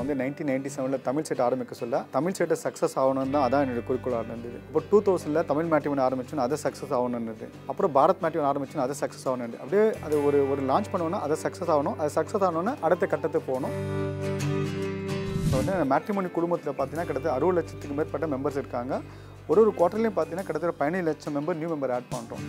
வந்து nineteen ninety செவனில் Tamil set ஆரம்பிக்க சொல்ல தமிழ் செட்டை சக்ஸஸ் ஆகணும்னு தான் அதான் என்னோட குறிக்கோளாக இருந்தது இப்போ டூ தௌசண்டில் தமிழ் மேட்டிவன் ஆரம்பிச்சோன்னு அதை சக்ஸஸ் ஆகணும்னு அப்புறம் பாரத் மேட்டிவன் ஆரம்பிச்சோன்னு அதை சக்ஸஸ் ஆகணும் அப்படியே அது ஒரு ஒரு லான்ச் பண்ணோன்னா அதை சக்ஸஸ் ஆகணும் அது சக்ஸஸ் ஆகணும்னா அடுத்த கட்டத்துக்கு போகணும் இப்போ வந்து மேட்ரிமோனி குடும்பத்தில் பார்த்தீங்கன்னா கிட்டத்தட்ட அறுபது லட்சத்துக்கு மேற்பட்ட மெம்பர்ஸ் இருக்காங்க ஒரு ஒரு குவார்ட்டர்லையும் பார்த்தீங்கன்னா கிட்டத்தட்ட பதினேழு லட்சம் மெம்பர் நியூ மெம்பர் ஆட் பண்ணுறோம்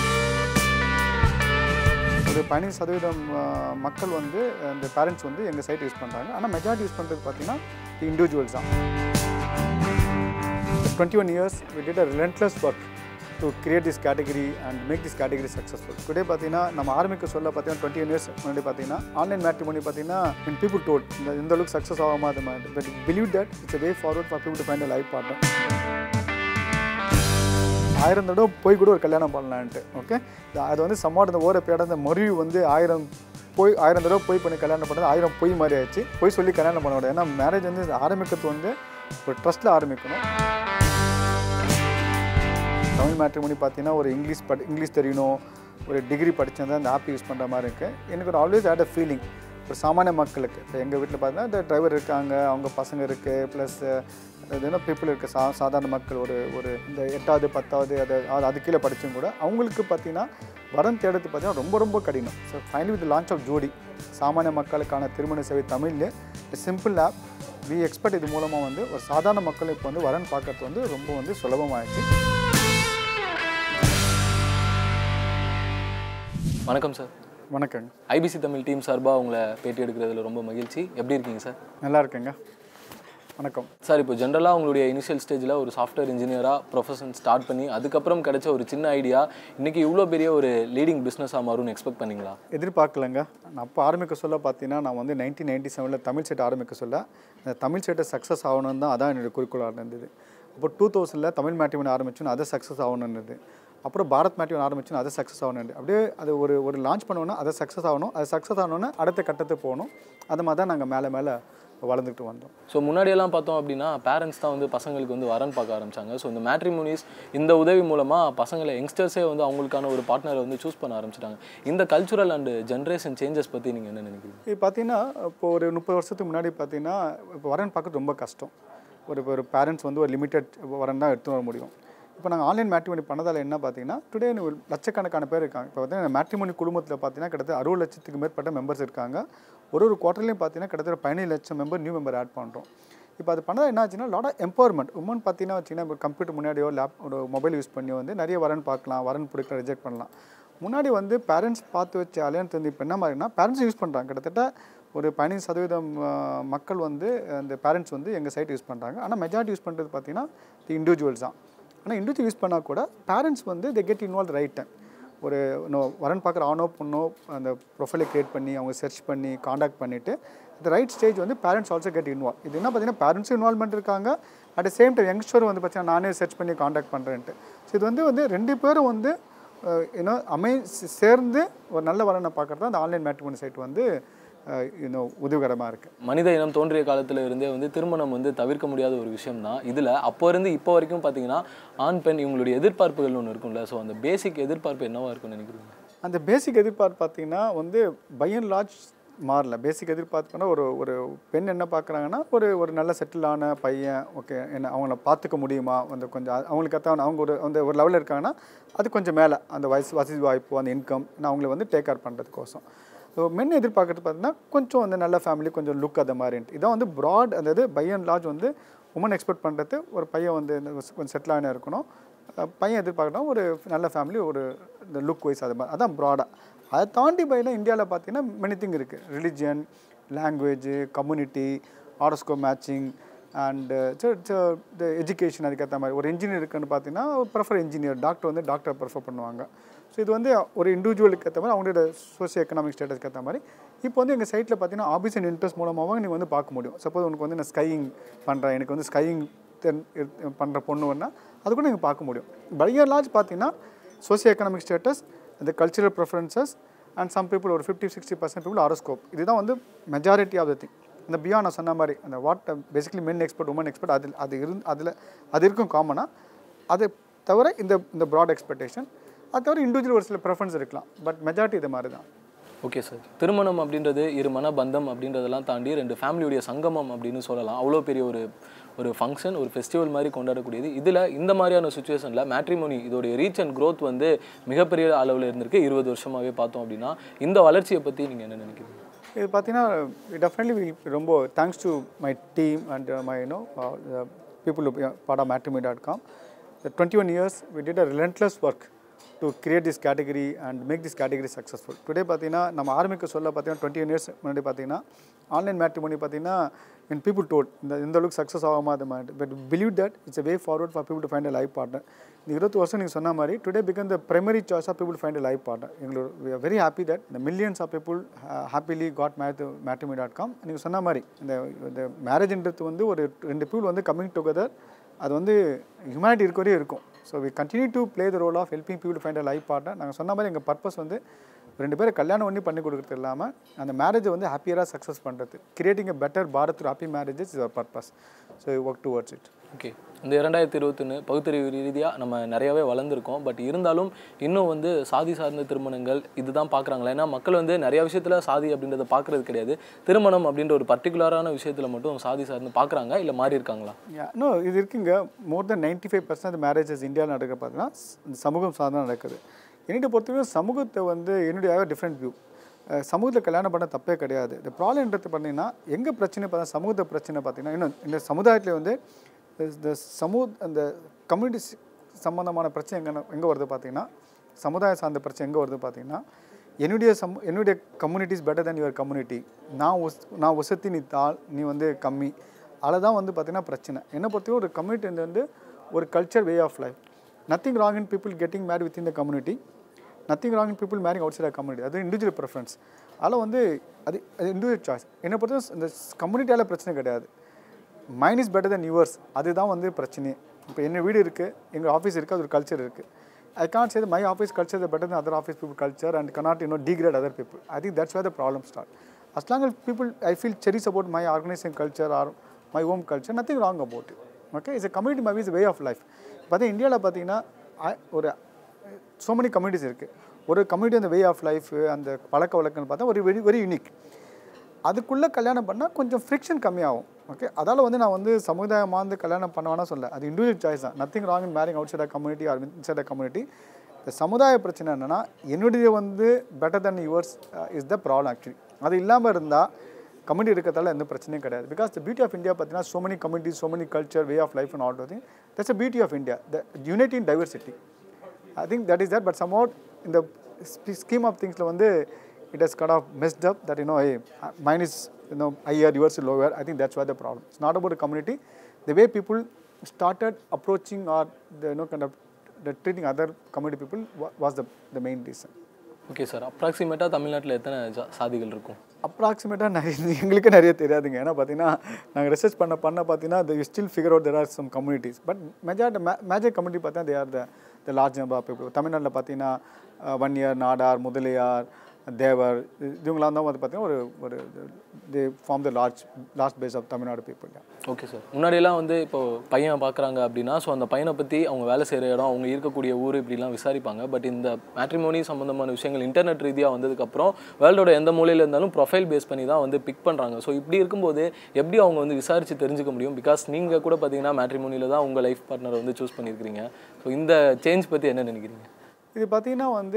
ஒரு பதினஞ்சு சதவீதம் அஹ், மக்கள் வந்து இந்த பேரண்ட்ஸ் வந்து எங்கள் சைட் யூஸ் பண்ணுறாங்க ஆனால் மெஜாரிட்டி யூஸ் பண்ணுறது பார்த்தீங்கன்னா இண்டிவிஜுவல்ஸ் தான் twenty one years we did a relentless work to create this category and make this category successful today பார்த்தீங்கன்னா நம்ம ஆரம்பிக்க சொல்ல பார்த்தீங்கன்னா டுவெண்ட்டி ஒன் இயர்ஸ் முன்னாடி பார்த்தீங்கன்னா ஆன்லைன் மேட்ரிமோனி பார்த்தீங்கன்னா இன் பீப்புள் டோல் இந்த இந்த அளவுக்கு சக்ஸஸ் ஆகாம அது மாதிரி but believe that it's way forward for people to find life partner ஆயிரம் தடவை போய் கூட ஒரு கல்யாணம் பண்ணலான்ட்டு ஓகே அது வந்து சம்மாட் இந்த ஓர பேட அந்த மறுவி வந்து ஆயிரம் போய் ஆயிரம் தடவை போய் பண்ணி கல்யாணம் பண்ணது ஆயிரம் பொய் மாதிரி ஆயிடுச்சு போய் சொல்லி கல்யாணம் பண்ண முடியாது ஏன்னா மேரேஜ் வந்து ஆரம்பிக்கிறது வந்து ஒரு ட்ரஸ்ட்டில் ஆரம்பிக்கணும் தமிழ் மேட்ரிமோனி பார்த்தீங்கன்னா ஒரு இங்கிலீஷ் படி இங்கிலீஷ் தெரியணும் ஒரு டிகிரி படிச்சிருந்தா இந்த ஆப் யூஸ் பண்ணுற மாதிரி இருக்குது எனக்கு ஒரு ஆல்வேஸ் ஆட் அ ஃபீலிங் ஒரு சாமானிய மக்களுக்கு இப்போ எங்கள் வீட்டில் பார்த்தீங்கன்னா இந்த டிரைவர் இருக்காங்க அவங்க பசங்க இருக்குது ப்ளஸ் என்ன பீப்புள் இருக்க சா சாதாரண மக்கள் ஒரு ஒரு இந்த எட்டாவது பத்தாவது அது அது அது கீழே படிச்சும் கூட அவங்களுக்கு பார்த்தீங்கன்னா வரன் தேடுறது பார்த்தீங்கன்னா ரொம்ப ரொம்ப கடினம் so finally with launch of ஜோடி சாமானிய மக்களுக்கான திருமண சேவை தமிழ்ல சிம்பிள் ஆப் வி எக்ஸ்பெக்ட் இது மூலமாக வந்து ஒரு சாதாரண மக்கள் இப்போ வந்து வரன் பார்க்கறது வந்து ரொம்ப வந்து சுலபமாகிடுச்சு வணக்கம் சார் வணக்கங்க ஐபிசி தமிழ் டீம் சார்பாக உங்களை பேட்டி எடுக்கிறதுல ரொம்ப மகிழ்ச்சி எப்படி இருக்கீங்க சார் நல்லா இருக்கேங்க வணக்கம் சார் இப்போ ஜென்ரலாக உங்களுடைய இனிஷியல் ஸ்டேஜில் ஒரு சாஃப்ட்வேர் இன்ஜினியராக ப்ரொஃபஷன் ஸ்டார்ட் பண்ணி அதுக்கப்புறம் கிடைச்ச ஒரு சின்ன ஐடியா இன்றைக்கி இவ்வளோ பெரிய ஒரு லீடிங் பிஸ்னஸாக மாறும்னு எக்ஸ்பெக்ட் பண்ணீங்களா எதிர்பார்க்கலங்க நான் அப்போ ஆரம்பிக்க சொல்ல பார்த்தீங்கன்னா நான் வந்து நைன்டீன் நைன்டி செவனில் தமிழ் செட் ஆரம்பிக்க சொல்ல இந்த தமிழ் செட்டை சக்ஸஸ் ஆகணும்னு தான் அதான் என்னோட குறிக்கோளாக இருந்தது அப்போ டூ தௌசண்டில் தமிழ் மேட்டிவன் ஆரம்பிச்சோன்னு அதை சக்ஸஸ் ஆகணுன்றது அப்புறம் பாரத் மேட்டிவன் ஆரம்பிச்சோன்னு அதை சக்ஸஸ் ஆகணும் அப்படியே அது ஒரு ஒரு லான்ச் பண்ணோன்னா அதை சக்ஸஸ் ஆகணும் அது சக்ஸஸ் ஆகணும்னா அடுத்த கட்டத்துக்கு போகணும் அது மாதிரி தான் நாங்கள் மேலே மேலே வளர்ந்துட்டு வந்தோம் ஸோ முன்னாடியெல்லாம் பார்த்தோம் அப்படின்னா பேரண்ட்ஸ் தான் வந்து பசங்களுக்கு வந்து வரன் பார்க்க ஆரம்பிச்சாங்க ஸோ இந்த மேட்ரிமோனிஸ் இந்த உதவி மூலமாக பசங்களை யங்ஸ்டர்ஸே வந்து அவங்களுக்கான ஒரு பார்ட்னரை வந்து சூஸ் பண்ண ஆரம்பிச்சிட்டாங்க இந்த கல்ச்சுரல் அண்ட் ஜென்ரேஷன் சேஞ்சஸ் பற்றி நீங்கள் என்ன நினைக்கிறீங்க இது பார்த்தீங்கன்னா இப்போ ஒரு முப்பது வருஷத்துக்கு முன்னாடி பார்த்தீங்கன்னா இப்போ வரன் பார்க்க ரொம்ப கஷ்டம் ஒரு இப்போ ஒரு பேரண்ட்ஸ் வந்து ஒரு லிமிட்டட் வரன் தான் எடுத்து வர முடியும் இப்போ நாங்கள் ஆன்லைன் மேட்ரிமோனி பண்ணதால் என்ன பார்த்தீங்கன்னா டுடே ஒரு லட்சக்கணக்கான பேர் இருக்காங்க இப்போ பார்த்தீங்கன்னா மேட்ரிமோனி குடும்பத்தில் பார்த்தீங்கன்னா கிட்டத்தட்ட அறுபது லட்சத்துக்கு மேற்பட்ட மெம்பர்ஸ் இருக்காங்க ஒரு ஒரு குவார்ட்டர்லையும் பார்த்தீங்கன்னா கிட்டத்தட்ட பதினேழு லட்சம் மெம்பர் நியூ மெம்பர் ஆட் பண்ணுறோம் இப்போ அது பண்ணால் என்ன ஆச்சுன்னா லாட் ஆஃப் எம்பவர்மெண்ட் உமன் பார்த்தீங்கன்னா வச்சிங்கன்னா இப்போ கம்ப்யூட்டர் முன்னாடியோ லேப் ஒரு மொபைல் யூஸ் பண்ணி வந்து நிறைய வரன் பார்க்கலாம் வரன் பிடிக்கலாம் ரிஜெக்ட் பண்ணலாம் முன்னாடி வந்து பேரண்ட்ஸ் பார்த்து வச்ச அலையன்ஸ் வந்து இப்போ என்ன மாதிரினா பேரண்ட்ஸ் யூஸ் பண்ணுறாங்க கிட்டத்தட்ட ஒரு பதினஞ்சு சதவீதம் அஹ், மக்கள் வந்து அந்த பேரண்ட்ஸ் வந்து எங்கள் சைட் யூஸ் பண்ணுறாங்க ஆனால் மெஜாரிட்டி யூஸ் பண்ணுறது பார்த்தீங்கன்னா இண்டிவிஜுவல்ஸ் தான் ஆனால் இண்டிவிஜுவல் யூஸ் பண்ணால் கூட பேரண்ட்ஸ் வந்து they get involve right time ஒரு இன்னும் வரன் பார்க்குற ஆணோ பொண்ணோ அந்த ப்ரொஃபைலை க்ரியேட் பண்ணி அவங்க சர்ச் பண்ணி காண்டாக்ட் பண்ணிவிட்டு இந்த ரைட் ஸ்டேஜ் வந்து பேரண்ட்ஸ் ஆல்சோ கெட் இன்வால்வ் இது என்ன பார்த்தீங்கன்னா பேரண்ட்ஸும் இன்வால்மெண்ட் இருக்காங்க அட் சேம் டைம் யங்ஸ்டரும் வந்து பார்த்தீங்கன்னா நானே சர்ச் பண்ணி காண்டாக்ட் பண்ணுறேன்ட்டு ஸோ இது வந்து வந்து ரெண்டு பேரும் வந்து இன்னும் அமை சேர்ந்து ஒரு நல்ல வரனை பார்க்குறது தான் அந்த ஆன்லைன் மேட்ரிமோனி சைட் வந்து இன்னும் உதவிகரமாக இருக்குது மனித இனம் தோன்றிய காலத்துல இருந்தே வந்து திருமணம் வந்து தவிர்க்க முடியாத ஒரு விஷயம் தான் இதில் அப்போ இருந்து இப்போ வரைக்கும் பார்த்தீங்கன்னா ஆண் பெண் இவங்களுடைய எதிர்பார்ப்புகள் ஒன்று இருக்கும்ல ஸோ அந்த பேசிக் எதிர்பார்ப்பு என்னவா இருக்கும்னு நினைக்கிறீங்க அந்த பேசிக் எதிர்பார்ப்பு பார்த்தீங்கன்னா வந்து பை அண்ட் லார்ஜ் மாறல பேசிக் எதிர்பார்ப்புனா ஒரு ஒரு பெண் என்ன பார்க்குறாங்கன்னா ஒரு ஒரு நல்ல செட்டிலான பையன் ஓகே என்ன அவங்கள பார்த்துக்க முடியுமா வந்து கொஞ்சம் அ- அவங்களுக்கு அத்தான் அவங்க ஒரு அந்த ஒரு லெவலில் இருக்காங்கன்னா அது கொஞ்சம் மேலே அந்த வயசு வசதி வாய்ப்பு அந்த இன்கம் அவங்கள வந்து டேக் கேர் பண்ணுறதுக்கோசம் ஸோ மென் எதிர்பார்க்கறது பார்த்தீங்கன்னா கொஞ்சம் வந்து நல்ல ஃபேமிலி கொஞ்சம் லுக் அந்த மாதிரின்ட்டு இதான் வந்து ப்ராட் அதாவது பை அண்ட் லார்ஜ் வந்து உமன் எக்ஸ்பெக்ட் பண்ணுறது ஒரு பையன் வந்து இந்த கொஞ்சம் செட்டிலான இருக்கணும் அஹ் பையன் எதிர்பார்க்கணும் ஒரு நல்ல ஃபேமிலி ஒரு இந்த லுக் வைஸ் அது மாதிரி அதான் ப்ராடாக அதை தாண்டி பையில் இந்தியாவில் பார்த்தீங்கன்னா மெனி திங் இருக்குது religion language community horoscope matching and இந்த எஜுகேஷன் அதுக்கேற்ற மாதிரி ஒரு இன்ஜினியர் இருக்குன்னு பார்த்தீங்கன்னா ப்ரிஃபர் இன்ஜினியர் டாக்டர் வந்து டாக்டர் ப்ரிஃபர் பண்ணுவாங்க ஸோ இது வந்து ஒரு இண்டிவிஜுவலுக்கு ஏற்ற மாதிரி அவங்களோட சோசியோ எக்கனாமிக் ஸ்டேட்டஸ்க்கு ஏற்ற மாதிரி இப்போ வந்து எங்கள் சைட்டில் பார்த்தீங்கன்னா ஆபிஸ் அண்ட் இன்ட்ரெஸ்ட் மூலமாக நீங்கள் வந்து பார்க்க முடியும் சப்போஸ் உனக்கு வந்து நான் ஸ்கையிங் பண்ணுறேன் எனக்கு வந்து ஸ்கையிங் பண்ணுற பொண்ணு வேணா அது கூட நீங்கள் பார்க்க முடியும் பையர் லார்ஜ் பார்த்தீங்கன்னா சோசியோ எக்கனாமிக் ஸ்டேட்டஸ் இந்த cultural preferences and some people ஒரு fifty sixty percent people horoscope இதுதான் வந்து மெஜாரிட்டி ஆஃப் த திங் அந்த பியான் நான் சொன்ன மாதிரி அந்த what basically men expect women expect அதில் அது இருந்து அதில் அது இருக்கும் காமனாக அது தவிர இந்த இந்த ப்ராட் எக்ஸ்பெக்டேஷன் அது தவிர இண்டிவிஜுவல் ஒரு சில ப்ரெஃபரன்ஸ் இருக்கலாம் பட் மெஜாரிட்டி இது மாதிரி தான் ஓகே சார் திருமணம் அப்படின்றது இரு மன பந்தம் அப்படின்றதெல்லாம் தாண்டி ரெண்டு ஃபேமிலியுடைய சங்கமம் அப்படின்னு சொல்லலாம் அவ்வளோ பெரிய ஒரு ஒரு ஃபங்க்ஷன் ஒரு ஃபெஸ்டிவல் மாதிரி கொண்டாடக்கூடியது இதில் இந்த மாதிரியான சுச்சுவேஷனில் மேட்ரிமோனி இதோடைய ரீச் அண்ட் growth வந்து மிகப்பெரிய அளவில் இருந்திருக்கு இருபது வருஷமாகவே பார்த்தோம் அப்படின்னா இந்த வளர்ச்சியை பற்றி நீங்கள் என்ன நினைக்கிறீங்க இது பார்த்தீங்கன்னா டெஃபினெட்லி ரொம்ப thanks to my team and my you know people Bharat matrimony dot com twenty one years we did a relentless work to create this category and make this category successful today பார்த்தீங்கன்னா நம்ம ஆரம்பிக்க சொல்ல பார்த்தீங்கன்னா டுவெண்ட்டி ஒன் இயர்ஸ் முன்னாடி பார்த்தீங்கன்னா online matrimony பார்த்தீங்கன்னா when people told இந்த இந்த அளவுக்கு சக்ஸஸ் ஆகாம அது மாதிரி but believe that it's a way forward for people to find a life partner இந்த இருபத்தி வருஷம் நீங்கள் சொன்ன மாதிரி today become the primary choice of people to find a life partner எங்களோட we are very happy that the millions of people uh, happily got married to matrimony dot com நீங்கள் சொன்ன மாதிரி இந்த இந்த மேரேஜ்ன்றது வந்து ஒரு ரெண்டு people வந்து கம்மிங் டுகெதர் அது வந்து ஹியூமனிட்டி இருக்க வரையும் இருக்கும் so we continue to play the role of helping people to find a life partner நாங்கள் சொன்ன மாதிரி எங்கள் பர்பஸ் வந்து ரெண்டு பேரும் கல்யாணம் பண்ணி பண்ணி கொடுக்குறது இல்லாமல் அந்த மேரேஜை வந்து ஹாப்பியராக சக்ஸஸ் பண்ணுறது creating a better Bharat happy marriages is our purpose so work towards it okay இந்த இரண்டாயிரத்தி இருபத்தொன்று பகுத்தறிவு ரீதியாக நம்ம நிறையவே வளர்ந்துருக்கோம் பட் இருந்தாலும் இன்னும் வந்து சாதி சார்ந்த திருமணங்கள் இதுதான் பார்க்குறாங்களா ஏன்னா மக்கள் வந்து நிறைய விஷயத்தில் சாதி அப்படின்றத பார்க்குறது கிடையாது திருமணம் அப்படின்ற ஒரு பர்டிகுலரான விஷயத்தில் மட்டும் சாதி சார்ந்து பார்க்குறாங்க இல்லை மாறி இருக்காங்களா இன்னும் இது இருக்குங்க more than ninety five percent marriages இந்தியாவில் நடக்க பார்த்தீங்கன்னா ஸ்- சமூகம் சார்ந்து நடக்குது என்னிட்ட பொறுத்தவரைக்கும் சமூகத்தை வந்து என்னுடைய டிஃப்ரெண்ட் வியூ சமூகத்தில் கல்யாணம் பண்ண தப்பே கிடையாது இந்த ப்ராப்ளம்ன்றது பார்த்தீங்கன்னா எங்கே பிரச்சனை பார்த்தா சமூகத்தை பிரச்சனை பார்த்தீங்கன்னா இன்னும் இந்த சமுதாயத்தில் வந்து இந்த சமூக அந்த கம்யூனிட்டி சம்மந்தமான பிரச்சனை எங்கே எங்கே வருது பார்த்தீங்கன்னா சமுதாயம் சார்ந்த பிரச்சனை எங்கே வருது பார்த்தீங்கன்னா என்னுடைய சம் என்னுடைய communities better than your community நான் உஸ் நான் உசத்தி நீ தாள் நீ வந்து கம்மி அதில் தான் வந்து பார்த்தீங்கன்னா பிரச்சனை என்னை பொறுத்தவரை ஒரு கம்யூனிட்டி வந்து ஒரு culture way of life nothing wrong in people getting marry within the community nothing wrong in people marrying outside community அது இண்டிவிஜுவல் ப்ரிஃபரன்ஸ் அதில் வந்து அது அது இண்டிவிஜுவல் சாய்ஸ் என்னை பொறுத்தவரை இந்த கம்யூனிட்டியால் பிரச்சனை கிடையாது mine is better than yours அதுதான் வந்து பிரச்சனையே இப்போ என்ன வீடு இருக்குது எங்கள் ஆஃபீஸ் இருக்குது அது ஒரு கல்ச்சர் இருக்குது I can say my office culture is better than other office people culture and cannot you know degrade other people i think that's where the problem start as long as people i feel cherish about my organization culture or my home culture nothing wrong about it okay it's a community maybe is a way of life பார்த்தா இந்தியாவில் பார்த்தீங்கன்னா I- ஒரு so many communities இருக்குது ஒரு community அந்த வே of life அந்த பழக்க வழக்கங்கள் பார்த்தா ஒரு வெரி வெரி யூனிக் அதுக்குள்ளே கல்யாணம் பண்ணால் கொஞ்சம் ஃப்ரிக்ஷன் கம்மியாகும் ஓகே அதால் வந்து நான் வந்து சமுதாயம் மாந்து கல்யாணம் பண்ண வேணாம் சொல்ல அது இண்டிவிஜுவல் சாய்ஸ் தான் nothing wrong in marrying outside community or inside a community இந்த சமுதாய பிரச்சனை என்னென்னா என்னுடைய வந்து better than yours is the problem actually அது இல்லாமல் இருந்தால் கம்யூனிட்டி இருக்கிறதால எந்த பிரச்சனையும் கிடையாது because the beauty of India பார்த்தீங்கன்னா so many communities so many culture way of life and all those things that's the beauty of India the unity in diversity I think that is that, but somehow in the sp- scheme of things, வந்து it has kind of messed up that you know, hey, uh, mine is you know higher, yours is lower. I think that's why the problem. It's not about the community. The way people started approaching or the, you know kind of the treating other community people wa- was the the main reason. Okay sir அப்ராக்சிமேட்டாக தமிழ்நாட்டில் எத்தனை ஜா- சாதிகள் இருக்கும் அப்ராக்சிமேட்டாக நிறைய எங்களுக்கு நிறைய தெரியாதுங்க ஏன்னா பார்த்தீங்கன்னா நாங்கள் ரிசர்ச் பண்ண பண்ண பார்த்தீங்கன்னா the still figure out there are some communities but majority major community பார்த்தா they are the the large number of people தமிழ்நாட்டில் பார்த்தீங்கன்னா வன்னியர் நாடார் முதலியார் தேவர் இது- இவங்களாம் தான் வந்து பார்த்தீங்கன்னா ஒரு ஒரு they form the large large base of Tamil Nadu people okay sir முன்னாடியெல்லாம் வந்து இப்போ பையன் பார்க்குறாங்க அப்படின்னா ஸோ அந்த பையனை பற்றி அவங்க வேலை செய்கிற இடம் அவங்க இருக்கக்கூடிய ஊர் இப்படிலாம் விசாரிப்பாங்க பட் இந்த மேட்ரிமோனி சம்மந்தமான விஷயங்கள் இன்டர்நெட் ரீதியாக வந்ததுக்கப்புறம் வேர்ல்டோட எந்த மூலையில் இருந்தாலும் ப்ரொஃபைல் பேஸ் பண்ணி தான் வந்து பிக் பண்ணுறாங்க ஸோ இப்படி இருக்கும்போது எப்படி அவங்க வந்து விசாரித்து தெரிஞ்சுக்க முடியும் பிகாஸ் நீங்கள் கூட பார்த்தீங்கன்னா மேட்ரிமோனியில் தான் உங்கள் லைஃப் பார்ட்னரை வந்து சூஸ் பண்ணியிருக்கிறீங்க ஸோ இந்த சேஞ்ச் பற்றி என்ன நினைக்கிறீங்க இது பார்த்தீங்கன்னா வந்து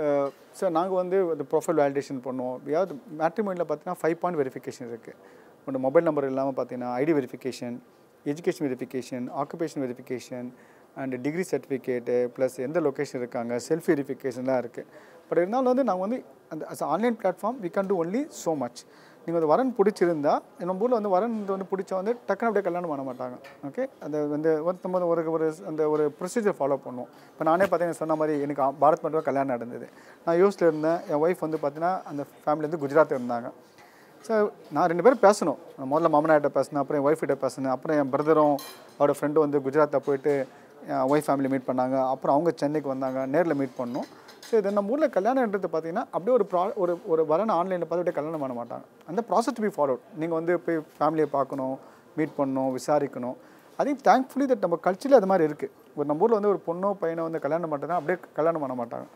சார் நாங்கள் வந்து இந்த ப்ரொஃபைல் வேலிடேஷன் பண்ணுவோம் யாவது மேட்ரிமோனியில் பார்த்தீங்கன்னா ஃபைவ் பாயிண்ட் வெரிஃபிகேஷன் இருக்குது உங்களோட மொபைல் நம்பர் இல்லாமல் பார்த்தீங்கன்னா ID verification education verification occupation verification and degree certificate plus எந்த லொக்கேஷன் இருக்காங்க செல்ஃப் வெரிஃபிகேஷன்லாம் இருக்குது பட் இருந்தாலும் வந்து நாங்கள் வந்து அந்த as online platform we can do only so much நீங்கள் அந்த வரன் பிடிச்சிருந்தா நம்ம ஊரில் வந்து வரன் வந்து பிடிச்சா வந்து டக்குனு அப்படியே கல்யாணம் பண்ண மாட்டாங்க ஓகே அந்த வந்து ஒருத்தம் ஒரு ஒரு அந்த ஒரு ப்ரொசீஜர் ஃபாலோ பண்ணுவோம் இப்போ நானே பார்த்தீங்கன்னா சொன்ன மாதிரி எனக்கு ஆ- பாரத் மட்டும் கல்யாணம் நடந்தது நான் யூஎஸில் இருந்தேன் என் ஒய்ஃப் வந்து பார்த்தீங்கன்னா அந்த ஃபேமிலிலேருந்து குஜராத் இருந்தாங்க ஸோ நான் ரெண்டு பேரும் பேசணும் நான் முதல்ல மாமனார்கிட்ட பேசினேன் அப்புறம் என் ஒய்ஃப்கிட்ட பேசினேன் அப்புறம் என் பிரதரும் அவரோட ஃப்ரெண்டும் வந்து குஜராத்தில் போயிட்டு என் ஒய்ஃப் ஃபேமிலி மீட் பண்ணாங்க அப்புறம் அவங்க சென்னைக்கு வந்தாங்க நேரில் மீட் பண்ணோம் ஸோ இது நம்ம ஊரில் கல்யாணன்றது பார்த்தீங்கன்னா அப்படியே ஒரு ப்ரா ஒரு ஒரு வரன ஆன்லைனில் பார்த்து அப்படியே கல்யாணம் பண்ண மாட்டாங்க அந்த ப்ராசஸ் டு பி ஃபாலோட் நீங்கள் வந்து போய் ஃபேமிலியை பார்க்கணும் மீட் பண்ணணும் விசாரிக்கணும் அதையும் தேங்க்ஃபுல்லி தட் நம்ம கல்ச்சரில் அது மாதிரி இருக்குது ஒரு நம்ம ஊரில் வந்து ஒரு பொண்ணோ பையனோ வந்து கல்யாணம் பண்ணுறதுனா அப்படியே கல்யாணம் பண்ண மாட்டாங்க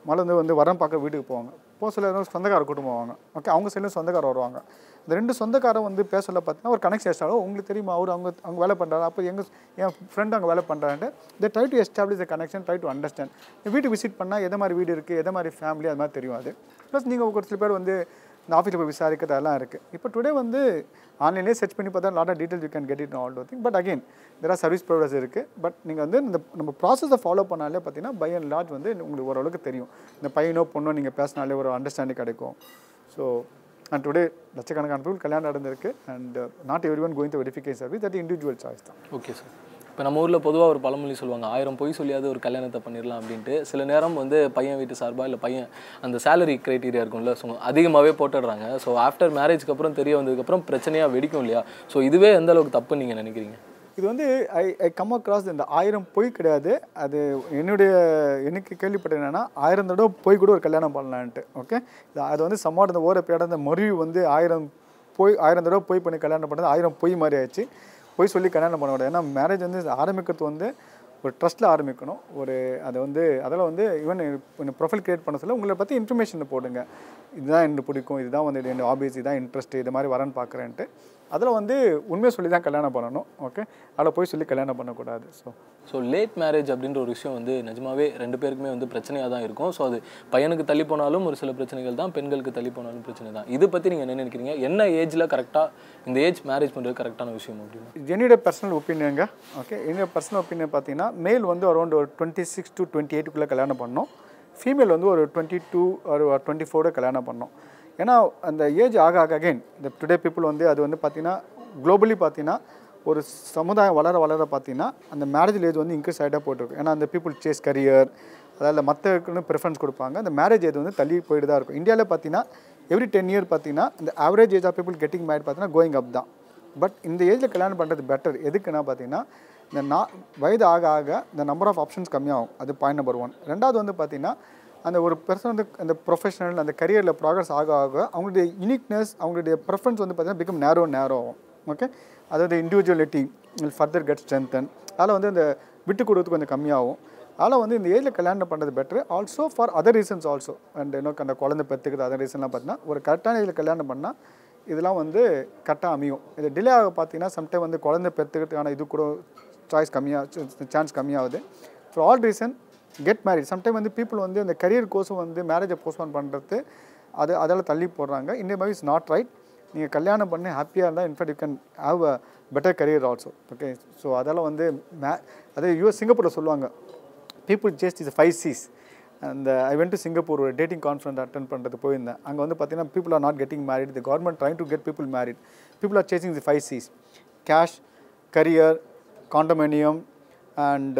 முதல்ல வந்து வந்து வரன் பார்க்க வீட்டுக்கு போவாங்க போக சொல்ல ஏதோ சொந்தக்கார கூட்டம் போவாங்க ஓகே அவங்க சைட்லேயும் சொந்தக்காரர் வருவாங்க இந்த ரெண்டு சொந்தக்காரன் வந்து பேச சொல்ல பார்த்தீங்கன்னா ஒரு கனெக்ஷன் எஸ்டாலும் உங்களுக்கு தெரியுமா அவர் அவங்க அவங்க வேலை பண்ணுறாரு அப்போ எங்கள் என் ஃப்ரெண்ட் அங்கே வேலை பண்ணுறான்ட்டு they try to establish the connection try to understand வீட்டுக்கு விசிட் பண்ணால் எதை மாதிரி வீடு இருக்குது எதை மாதிரி ஃபேமிலி அது மாதிரி தெரியும் அது ப்ளஸ் நீங்கள் ஒரு சில பேர் வந்து இந்த ஆஃபீஸில் போய் விசாரிக்கிறது அதெல்லாம் இருக்குது இப்போ டுடே வந்து ஆன்லைன்லேயே செர்ச் பண்ணி பார்த்தா lot of details you can get it all the thing but again there are service providers இருக்குது பட் நீங்கள் வந்து இந்த நம்ம ப்ராசஸை ஃபாலோ பண்ணாலே பார்த்தீங்கன்னா பை அண்ட் லார்ஜ் வந்து உங்களுக்கு ஓரளவுக்கு தெரியும் இந்த பையனோ பொண்ணோ நீங்கள் பேசினாலே ஒரு அண்டர்ஸ்டாண்டிங் கிடைக்கும் ஸோ அண்ட் டுடே லட்சக்கணக்கான people கல்யாணம் நடந்திருக்கு and not every one going to verification service that individual choice தான் ஓகே சார் இப்போ நம்ம ஊரில் பொதுவாக ஒரு பழமொழி சொல்லுவாங்க ஆயிரம் பொய் சொல்லியாவது ஒரு கல்யாணத்தை பண்ணிடலாம் அப்படின்ட்டு சில நேரம் வந்து பையன் வீட்டு சார்பாக இல்லை பையன் அந்த சேலரி க்ரைட்டீரியா இருக்கும்ல ஸோ அதிகமாகவே போட்டுடுறாங்க ஸோ ஆஃப்டர் மேரேஜ்க்கு அப்புறம் தெரிய வந்ததுக்கப்புறம் பிரச்சனையாக வெடிக்கும் இல்லையா ஸோ இதுவே எந்த அளவுக்கு தப்புன்னு நீங்கள் நினைக்கிறீங்க இது வந்து ஐ ஐ கம் அக்ராஸ் இந்த ஆயிரம் பொய் கிடையாது அது என்னுடைய எனக்கு கேள்விப்பட்டது என்னன்னா ஆயிரம் தடவை பொய் கூட ஒரு கல்யாணம் பண்ணலான்ட்டு ஓகே அது வந்து சம்மாட் இந்த ஓர பேட அந்த மறுவி வந்து ஆயிரம் பொய் ஆயிரம் தடவை பொய் பண்ணி கல்யாணம் பண்ணது ஆயிரம் பொய் மாதிரி ஆயிடுச்சு பொய் சொல்லி கல்யாணம் பண்ண கூடாது ஏன்னா மேரேஜ் வந்து ஆரம்பிக்கிறது வந்து ஒரு ட்ரஸ்ட்டில் ஆரம்பிக்கணும் ஒரு அதை வந்து அதில் வந்து ஈவன் ப்ரொஃபைல் கிரியேட் பண்ண சொல்ல உங்களை பற்றி இன்ஃபர்மேஷன் போடுங்க இதுதான் எனக்கு பிடிக்கும் இதுதான் வந்து என்னோட ஹாபிஸ் இதுதான் இன்ட்ரெஸ்ட் இது மாதிரி வரேன்னு பார்க்குறேன்ட்டு அதில் வந்து உண்மையை சொல்லி தான் கல்யாணம் பண்ணணும் ஓகே அதில் போய் சொல்லி கல்யாணம் பண்ணக்கூடாது ஸோ ஸோ லேட் மேரேஜ் அப்படின்ற ஒரு விஷயம் வந்து நிஜமாவே ரெண்டு பேருக்குமே வந்து பிரச்சனையாக தான் இருக்கும் ஸோ அது பையனுக்கு தள்ளி போனாலும் ஒரு சில பிரச்சனைகள் தான் பெண்களுக்கு தள்ளி போனாலும் பிரச்சனை தான் இதை பற்றி நீங்கள் என்ன நினைக்கிறீங்க என்ன ஏஜில் கரெக்டாக இந்த ஏஜ் மேரேஜ் பண்ணுறது கரெக்டான விஷயம் அப்படின்னு என்னுடைய பர்சனல் ஒப்பீனியங்க ஓகே என்னுடைய பர்சனல் ஒப்பீனியன் பார்த்தீங்கன்னா மேல் வந்து அரௌண்ட் ஒரு டுவெண்ட்டி சிக்ஸ் டு டுவெண்ட்டி எயிட்டுக்குள்ளே கல்யாணம் பண்ணோம் ஃபீமேல் வந்து ஒரு டுவெண்ட்டி டூ ஒரு டுவெண்ட்டி ஃபோரோட கல்யாணம் பண்ணோம் ஏன்னா அந்த ஏஜ் ஆக ஆக அகைன் இந்த டுடே பீப்புள் வந்து அது வந்து பார்த்தீங்கன்னா குளோபலி பார்த்தீங்கன்னா ஒரு சமுதாயம் வளர வளர பார்த்தீங்கன்னா அந்த மேரேஜ் ஏஜ் வந்து இன்க்ரீஸ் ஆகிட்டா போட்டிருக்கும் ஏன்னா அந்த பீப்புள் சேஸ் கரியர் அதாவது மற்றவர்களுக்கு ப்ரிஃபரன்ஸ் கொடுப்பாங்க அந்த மேரேஜ் ஏஜ் வந்து தள்ளி போயிட்டு தான் இருக்கும் இந்தியாவில் பார்த்தீங்கன்னா எவ்ரி டென் இயர் பார்த்தீங்கன்னா இந்த average age of people getting marriage பார்த்தீங்கன்னா கோயிங் அப் தான் பட் இந்த ஏஜில் கல்யாணம் பண்ணுறது பெட்டர் எதுக்குன்னா பார்த்தீங்கன்னா இந்த நா வயது ஆக ஆக இந்த நம்பர் ஆஃப் ஆப்ஷன்ஸ் கம்மியாகும் அது பாயிண்ட் நம்பர் ஒன் ரெண்டாவது வந்து பார்த்தீங்கன்னா அந்த ஒரு பர்சன் வந்து அந்த ப்ரொஃபஷனல் அந்த கரியரில் ப்ராக்ரஸ் ஆக ஆக அவங்களுடைய யூனிக்னஸ் அவங்களுடைய ப்ரெஃபரன்ஸ் வந்து பார்த்தீங்கன்னா பிகம் நேரோ நேரோ ஆகும் ஓகே அதாவது இண்டிவிஜுவலிட்டி ஃபர்தர் கெட் ஸ்ட்ரென்தன் அதில் வந்து இந்த விட்டு கொடுத்து கொஞ்சம் கம்மியாகும் அதனால் வந்து இந்த ஏஜில் கல்யாணம் பண்ணுறது better also for other reasons also and இன்னும் அந்த குழந்தை பெற்றுக்கிறது அதர் ரீசன்லாம் பார்த்தீங்கன்னா ஒரு கரெக்டான ஏஜில் கல்யாணம் பண்ணால் இதெல்லாம் வந்து கரெக்டாக அமையும் இது டிலே ஆக பார்த்தீங்கன்னா சம்டைம் வந்து குழந்தை பெற்றுக்கிறதுக்கான இது கூட சாய்ஸ் கம்மியாக சான்ஸ் கம்மியாகுது for all reason get married sometime வந்து பீப்புள் வந்து அந்த கரியர் கோர்ஸும் வந்து மேரேஜை போஸ்ட்போன் பண்ணுறது அது அதில் தள்ளி போடுறாங்க இந்த மாதிரி இஸ் நாட் ரைட் நீங்கள் கல்யாணம் பண்ணி ஹாப்பியாக இருந்தால் in fact you can have a better career also okay so அதால் வந்து மே அதே யூஎஸ் சிங்கப்பூரில் சொல்லுவாங்க people just is five Cs அந்த ஐ வென்ட் டு சிங்கப்பூர் ஒரு டேட்டிங் கான்ஃபரன்ஸ் அட்டன் பண்ணுறது போயிருந்தேன் அங்கே வந்து பார்த்தீங்கன்னா people are not getting married the government trying to get people married people are chasing the five Cs cash career condominium and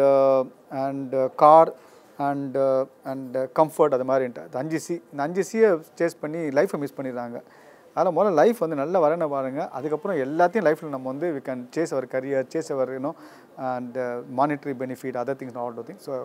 and car and and comfort அது மாதிரின்ட்டு அது அஞ்சு சி இந்த அஞ்சு சியை சேஸ் பண்ணி லைஃப்பை மிஸ் பண்ணிடுறாங்க அதில் முதல்ல லைஃப் வந்து நல்ல வரணும் பாருங்கள் அதுக்கப்புறம் எல்லாத்தையும் லைஃப்பில் நம்ம வந்து we can chase our career chase our you know and monetary benefit other things all the thing so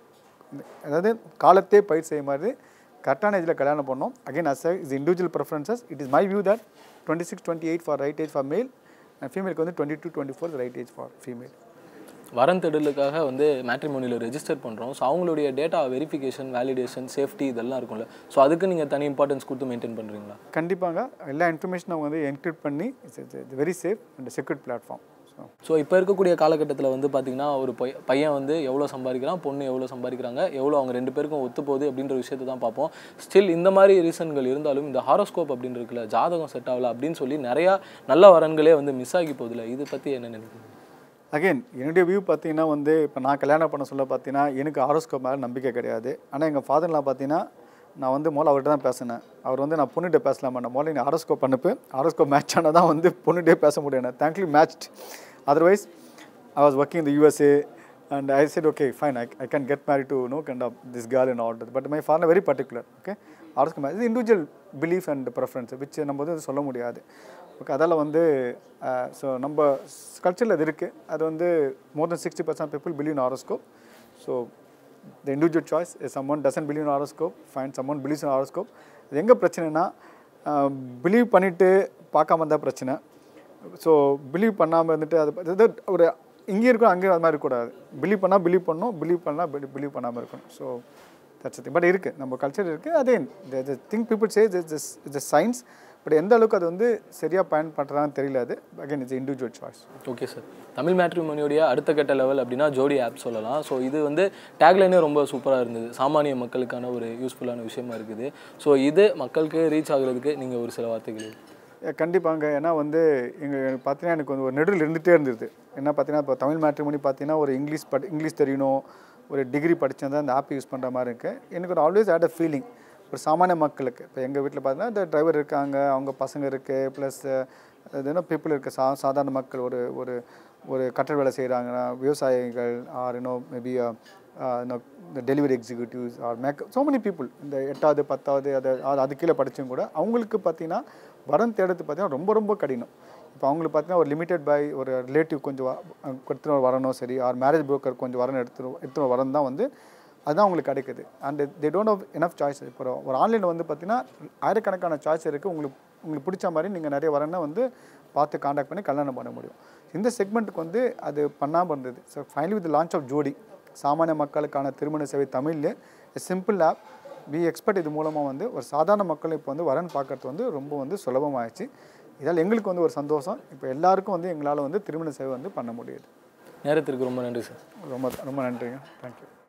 அதாவது காலத்தே பயிர் செய்ய மாதிரி கரெக்டான ஏஜில் கல்யாணம் பண்ணோம் again as is individual preferences it is my view that twenty six twenty eight for right age for male and ஃபீமேலுக்கு வந்து twenty two twenty four right age for female வரன் தேடலுக்காக வந்து மேட்ரிமோனியில் ரெஜிஸ்டர் பண்ணுறோம் ஸோ அவங்களுடைய டேட்டா வெரிஃபிகேஷன் வேலிடேஷன் சேஃப்டி இதெல்லாம் இருக்கும்ல ஸோ அதுக்கு நீங்கள் தனி இம்பார்ட்டன்ஸ் கொடுத்து மெயின்டைன் பண்ணுறீங்களா கண்டிப்பாங்க எல்லா இன்ஃபர்மேஷனும் அவங்க வந்து என்கிரிப்ட் பண்ணி it's very safe and secured platform so so இப்போ இருக்கக்கூடிய காலகட்டத்தில் வந்து பார்த்திங்கன்னா ஒரு பைய பையன் வந்து எவ்வளோ சம்பாதிக்கிறான் பொண்ணு எவ்வளோ சம்பாதிக்கிறாங்க எவ்வளோ அவங்க ரெண்டு பேருக்கும் ஒத்து போகுது அப்படின்ற விஷயத்தை தான் பார்ப்போம் ஸ்டில் இந்த மாதிரி ரீசன்கள் இருந்தாலும் இந்த ஹாரோஸ்கோப் அப்படின்னு இருக்குல்ல ஜாதகம் செட் ஆகல அப்படின்னு சொல்லி நிறையா நல்ல வரன்களே வந்து மிஸ் ஆகி போகுதுல இது பற்றி என்ன நினைக்கிறீங்க அகைன் என்னுடைய வியூ பார்த்தீங்கன்னா வந்து இப்போ நான் கல்யாணம் பண்ண சொல்ல பார்த்தீங்கன்னா எனக்கு ஆரோஸ்கோப் மேலே நம்பிக்கை கிடையாது ஆனால் எங்கள் ஃபாதர்லாம் பார்த்தீங்கன்னா நான் வந்து முதல்ல அவர்கிட்ட தான் பேசினேன் அவர் வந்து நான் பொண்ணுகிட்ட பேசலாம் பண்ண முதல்ல நீ ஆரோஸ்கோப் அனுப்பு ஆரோஸ்கோப் மேட்ச் ஆனால் தான் வந்து பொண்ணுகிட்டே பேச முடியும் thankfully matched otherwise I was working இந்த USA and I said okay fine I I can get marry to no kind of this girl and all but my father very particular okay horoscope match இது individual belief and preference which நம்ம வந்து சொல்ல முடியாது okay அதால் வந்து so நம்ம கல்ச்சரில் அது இருக்குது அது வந்து more than sixty percent people believe horoscope so the individual choice some one doesn't believe horoscope fine some one believes horoscope இது எங்கே பிரச்சனைனா பிலீவ் பண்ணிவிட்டு பார்க்காம இருந்தால் பிரச்சனை ஸோ பிலீவ் பண்ணாமல் இருந்துட்டு அது அது ஒரு இங்கே இருக்கும் அங்கேயும் அது மாதிரி இருக்கக்கூடாது பிலீவ் பண்ணால் பிலீவ் பண்ணணும் பிலீவ் பண்ணால் பிலீவ் பண்ணாமல் இருக்கணும் ஸோ தட்ஸ் பட் இருக்குது நம்ம கல்ச்சர் இருக்குது அதே think people say it's it's science but எந்த அளவுக்கு அது வந்து சரியாக பயன்படுறான்னு தெரியல அது again it's individual choice okay sir Tamil மேட்ரிமோனியோடைய அடுத்த கட்ட லெவல் அப்படின்னா ஜோடி ஆப் சொல்லலாம் ஸோ இது வந்து டேக்லைனே ரொம்ப சூப்பராக இருந்தது சாமானிய மக்களுக்கான ஒரு யூஸ்ஃபுல்லான விஷயமா இருக்குது ஸோ இது மக்களுக்கு ரீச் ஆகுறதுக்கு நீங்கள் ஒரு சில வார்த்தைகள் கண்டிப்பாங்க ஏன்னா வந்து எங்கள் எனக்கு பார்த்தீங்கன்னா எனக்கு வந்து ஒரு நெடுவில் இருந்துகிட்டே இருந்தது என்ன பார்த்தீங்கன்னா இப்போ தமிழ் மேட்ரிமோனி பார்த்தீங்கன்னா ஒரு இங்கிலீஷ் படி இங்கிலீஷ் தெரியணும் ஒரு டிகிரி படித்தா தான் இந்த ஆப் யூஸ் பண்ணுற மாதிரி இருக்குது எனக்கு ஒரு ஆல்வேஸ் ஆட் அ ஃபீலிங் ஒரு சாமானிய மக்களுக்கு இப்போ எங்கள் வீட்டில் பார்த்தீங்கன்னா இந்த டிரைவர் இருக்காங்க அவங்க பசங்க இருக்குது ப்ளஸ் அது என்ன பீப்புள் இருக்குது சா சாதாரண மக்கள் ஒரு ஒரு ஒரு கட்டட வேலை செய்கிறாங்க விவசாயிகள் ஆர் இன்னோ மேபி இந்த delivery executives are make so many people இந்த எட்டாவது பத்தாவது அது அது அது கீழே படிச்சும் கூட அவங்களுக்கு பார்த்தீங்கன்னா வரன் தேடுறது பார்த்தீங்கன்னா ரொம்ப ரொம்ப கடினம் இப்போ அவங்களுக்கு பார்த்தீங்கன்னா ஒரு லிமிடெட் பை ஒரு ரிலேட்டிவ் கொஞ்சம் எடுத்துகிட்டு வரணும் சரி ஆர் மேரேஜ் புரோக்கர் கொஞ்சம் வரணும் எடுத்துட்டு எடுத்துகிட்டு வரணும் தான் வந்து அதுதான் அவங்களுக்கு கிடைக்குது and they don't have enough choice இப்போ ஒரு ஆன்லைனில் வந்து பார்த்தீங்கன்னா ஆயிரக்கணக்கான சாய்ஸ் இருக்குது உங்களுக்கு உங்களுக்கு பிடிச்ச மாதிரி நீங்கள் நிறைய வரனா வந்து பார்த்து காண்டாக்ட் பண்ணி கல்யாணம் பண்ண முடியும் இந்த செக்மெண்ட்டுக்கு வந்து அது பண்ணாமல் இருந்தது so finally with launch of ஜோடி சாமானிய மக்களுக்கான திருமண சேவை தமிழ்ல சிம்பிள் ஆப் வி எக்ஸ்பர்ட் இது மூலமாக வந்து ஒரு சாதாரண மக்கள் இப்போ வந்து வரன் பார்க்கறது வந்து ரொம்ப வந்து சுலபமாகிடுச்சு இதால் எங்களுக்கு வந்து ஒரு சந்தோஷம் இப்போ எல்லாருக்கும் வந்து எங்களால் வந்து திருமண சேவை வந்து பண்ண முடியுது நேரத்திற்கு ரொம்ப நன்றி சார் ரொம்ப ரொம்ப நன்றிங்க தேங்க்யூ